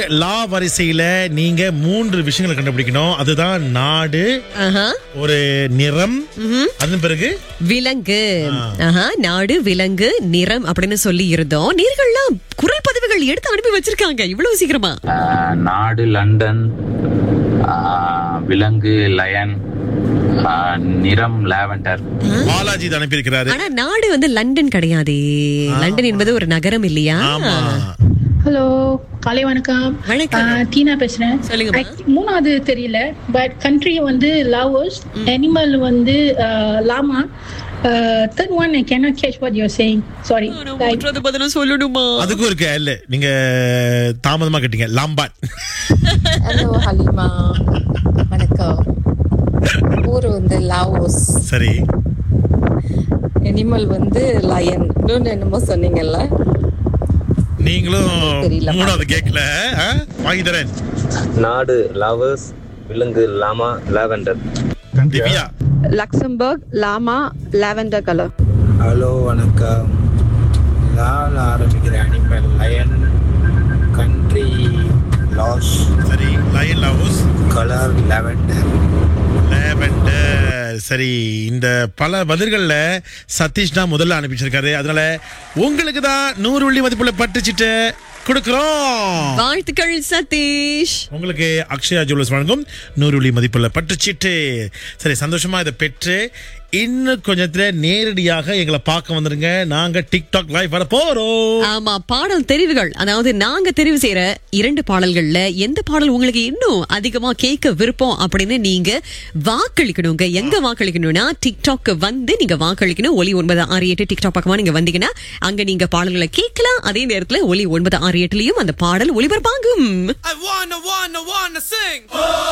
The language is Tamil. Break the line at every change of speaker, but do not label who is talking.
லா வரிசையில நீங்க மூன்று விஷயங்களை கண்டுபிடிக்கணும் அதுதான் நாடு
ஆஹா.
ஒரு நிறம் அதன் பிறகு
விலங்கு ஆஹா, நாடு விலங்கு நிறம் அப்படின்னு சொல்லி இருந்தோம் நீர்கள்லாம் குரல் பதிவுகள் எடுத்து அனுப்பி வச்சிருக்காங்க இவ்வளவு சீக்கிரமா
ஆஹ் நாடு லண்டன் ஆஹ் விலங்கு லயன் ஆஹ் நிறம் லாவெண்டர்
பாலாஜி இதை அனுப்பியிருக்கிறாரு
ஆனா நாடு வந்து லண்டன் கிடையாதே லண்டன் என்பது ஒரு நகரம் இல்லையா
ஆமா
ஹலோ காலை வணக்கம்
வணக்கம்.
ஆ, டீனா பேசுறேன்
சொல்லுங்கம்மா.
I- மூணாவது தெரியல பட் கண்ட்ரி வந்து லாவோஸ் அனிமல் வந்து llama third one I cannot catch what your saying sorry
மூன்றாவது பதிலும் சொல்லணுமா
அதுக்கும் இருக்கு இல்ல நீங்க தாமதமா கேட்டீங்க லாம்பாட்
ஹலோ ஹலிமா வணக்கம் ஊர் வந்து லாவோஸ்
சரி
அனிமல் வந்து லயன் இன்னொன்று என்னமோ சொன்னீங்கல்ல
நீங்களும்
தெரியல.
மூணாவது கேட்கல ஆ? வாங்கி தரேன்
நாடு லாவர்ஸ் விலங்கு llama lavender
Divya
Luxembourg llama lavender colour
hello வணக்கம் லால் ஆரம்பிக்கிற அனிமல் லயன் கண்ட்ரி லாஸ்
சரி lion Laos
colour lavender
lavender சரி இந்த பல பதில்கள்ல சதீஷ் தான் முதல்ல அனுப்பிச்சிருக்காரு அதனால உங்களுக்கு தான் நூறு வெள்ளி மதிப்புள்ள பட்டுச்சிட்டு கொடுக்குறோம்
வாழ்த்துக்கள் சதீஷ்
உங்களுக்கு அக்ஷயா ஜுவல்லர்ஸ் வழங்கும் நூறு வெள்ளி மதிப்புள்ள பட்டுச்சீட்டு சரி சந்தோஷமா இதை பெற்று இன்னும் கொஞ்சத்துல நேரடியாக எங்களை பார்க்க வந்துருங்க நாங்க டிக்டாக் லைவ் வர போறோம்
ஆமா பாடல் தெரிவுகள் அதாவது நாங்க தெரிவு செய்யற இரண்டு பாடல்கள்ல எந்த பாடல் உங்களுக்கு இன்னும் அதிகமா கேட்க விருப்பம் அப்படின்னு நீங்க வாக்களிக்கணுங்க எங்க வாக்களிக்கணும்னா டிக்டாக் வந்து நீங்க வாக்களிக்கணும் ஒலி ஒன்பது ஆறு எட்டு டிக்டாக் பக்கமா நீங்க வந்தீங்கன்னா அங்க நீங்க பாடல்களை கேட்கலாம் அதே நேரத்துல ஒலி ஒன்பது ஆறு எட்டுலயும் அந்த பாடல் ஒளிபரப்பாகும்
I wanna, wanna, wanna sing.